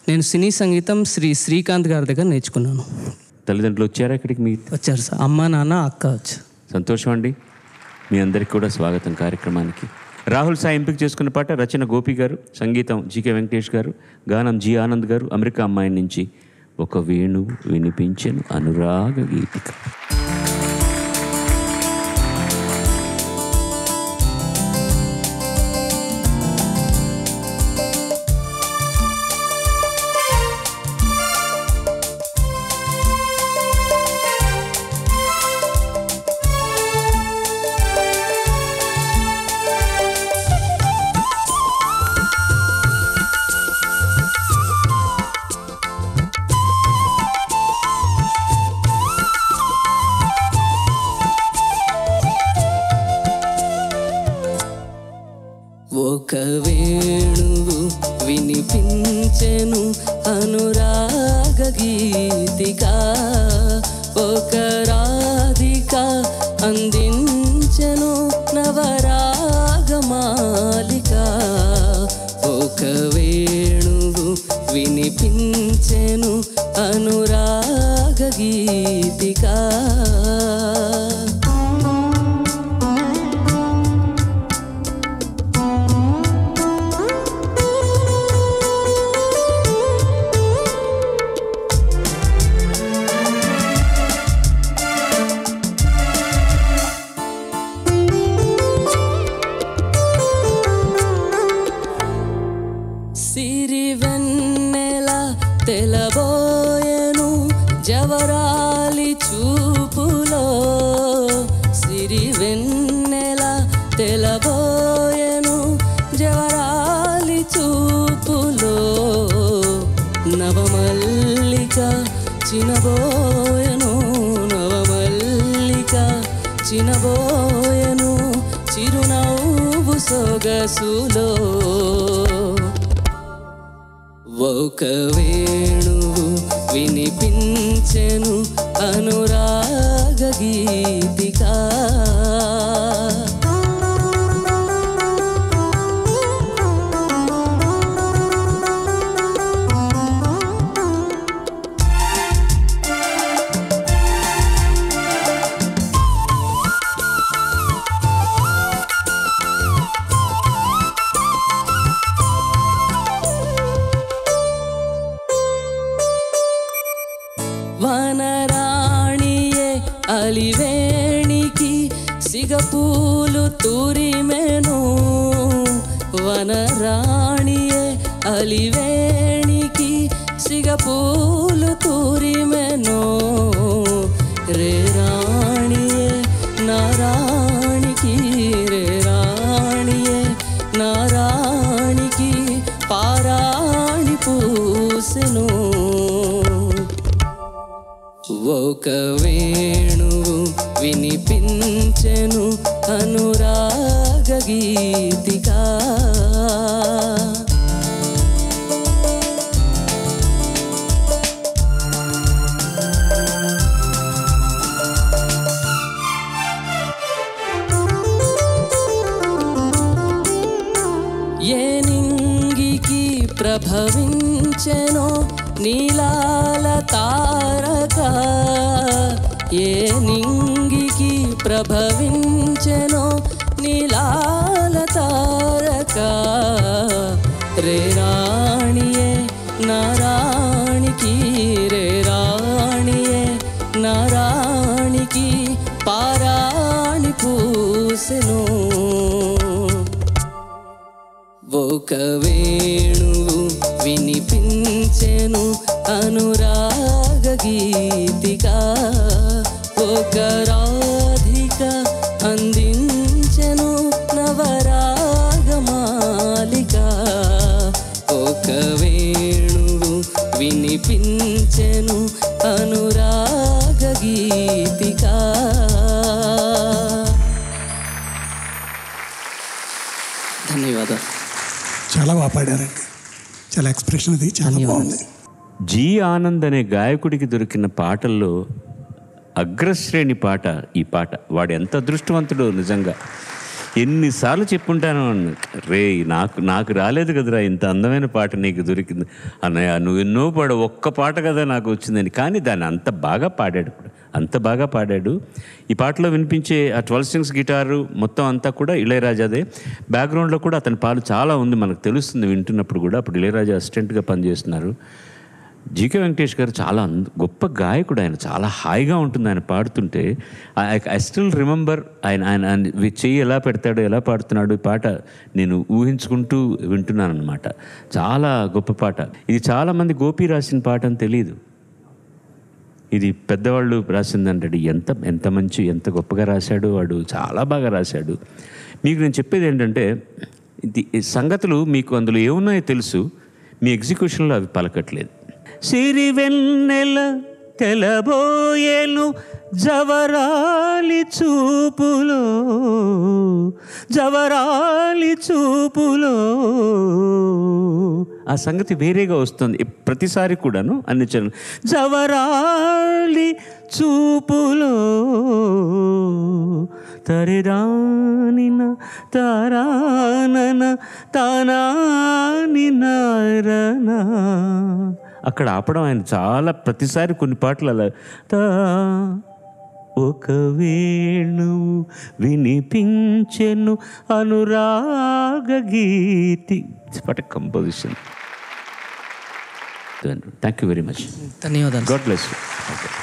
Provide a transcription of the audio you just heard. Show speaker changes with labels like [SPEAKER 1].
[SPEAKER 1] నేను సినీ సంగీతం శ్రీ శ్రీకాంత్ గారి దగ్గర నేర్చుకున్నాను
[SPEAKER 2] తల్లిదండ్రులు వచ్చారా ఇక్కడికి మీ
[SPEAKER 1] వచ్చారు సార్ అమ్మ నాన్న అక్క వచ్చారు
[SPEAKER 2] సంతోషం అండి మీ అందరికీ కూడా స్వాగతం కార్యక్రమానికి రాహుల్ సాయి ఎంపిక చేసుకున్న పాట రచన గోపి గారు సంగీతం జీకే వెంకటేష్ గారు గానం జి ఆనంద్ గారు అమెరికా అమ్మాయి నుంచి ఒక వేణు వినిపించెను అనురాగ గీతిక
[SPEAKER 1] ఒక వేణువు వినిపించెను అనురాగ గీతిక ఒక రాధిక అందించెను నవరాగమాలిక ఒక వేణువు వినిపించెను అనురాగ గీతిక సిరి వెన్నెల తెలబోయెను జవరాలి చూపులో సిరి వెన్నెల తెలబోయెను జవరాలి చూపులో నవమల్లిక చినబోయెను నవమల్లిక చినబోయెను చిరునవ్వు సొగసులో ఒక వేణువు వినిపించెను అనురాగ గీతిక వనరాణియే అలివేణికి సిగపూలు తూరిమెను వనరాణియే అలివేణికి సిగపూలు తూరిమెను రే రాణియే నారాణికి రే రాణియే నారాణికి పారాణి పూసెను ఒక వేణువు వినిపించెను అనురాగ గీతిక ఏ నింగికి ప్రభవించెనో నీలాల తారక ఏ నింగికి ప్రభవించెనో నీలాల తారక రే రాణియే నారాణికి రే రాణియే నారాణికి పారాణి పూసెను ఒక వేణువు వినిపించెను అనురాగ గీతిక ఒక రాధిక అందించెను నవరాగమాలిక ఒక వేణువు వినిపించెను అనురాగ గీతిక ధన్యవాదాలు
[SPEAKER 3] చాలా బాగా పాడారండి చాలా ఎక్స్ప్రెషన్ అది చాలా బాగుంది
[SPEAKER 2] జి ఆనంద్ అనే గాయకుడికి దొరికిన పాటల్లో అగ్రశ్రేణి పాట ఈ పాట వాడు ఎంత అదృష్టవంతుడో నిజంగా ఎన్నిసార్లు చెప్పుంటాను రే నాకు నాకు రాలేదు కదరా ఇంత అందమైన పాట నీకు దొరికింది అన్నయ్య నువ్వు ఎన్నో పాడు ఒక్క పాట కదా నాకు వచ్చిందని కానీ దాన్ని అంత బాగా పాడాడు కూడా అంత బాగా పాడాడు ఈ పాటలో వినిపించే ఆ ట్వెల్వ్ స్ట్రింగ్స్ గిటారు మొత్తం అంతా కూడా ఇళయరాజాదే బ్యాక్గ్రౌండ్లో కూడా అతని పాలు చాలా ఉంది మనకు తెలుస్తుంది వింటున్నప్పుడు కూడా అప్పుడు ఇళయరాజా అసిస్టెంట్గా పనిచేస్తున్నారు జీకే వెంకటేష్ గారు చాలా అంద- గొప్ప గాయకుడు ఆయన చాలా హాయిగా ఉంటుంది ఆయన పాడుతుంటే ఐ స్టిల్ రిమెంబర్ ఆయన ఆయన ఆయన వి- చెయ్యి ఎలా పెడతాడు ఎలా పాడుతున్నాడు ఈ పాట నేను ఊహించుకుంటూ వింటున్నాను అనమాట చాలా గొప్ప పాట ఇది చాలామంది గోపి రాసిన పాట అని తెలియదు ఇది పెద్దవాళ్ళు రాసిందంటే ఎంత ఎంత మంచి ఎంత గొప్పగా రాశాడు వాడు చాలా బాగా రాశాడు మీకు నేను చెప్పేది ఏంటంటే ఇది ఈ సంగతులు మీకు అందులో ఏమున్నాయో తెలుసు మీ ఎగ్జిక్యూషన్లో అవి పలకట్లేదు సిరి వెన్నెల తెలబోయేను జవరాలి చూపులో జవరాలి చూపులో ఆ సంగతి వేరేగా వస్తుంది ప్రతిసారి కూడాను అన్ని చరణం జవరాలి చూపులో తరిరానిన తారానన తానాని నారనా అక్కడ ఆపడం ఆయన చాలా ప్రతిసారి కొన్ని పాటలు అలా తా ఒక వేణువు వినిపించెను అనురాగ గీతి పాట composition thank you very much
[SPEAKER 1] ధన్యవాదాలు
[SPEAKER 2] గాడ్ బ్లెస్ యూ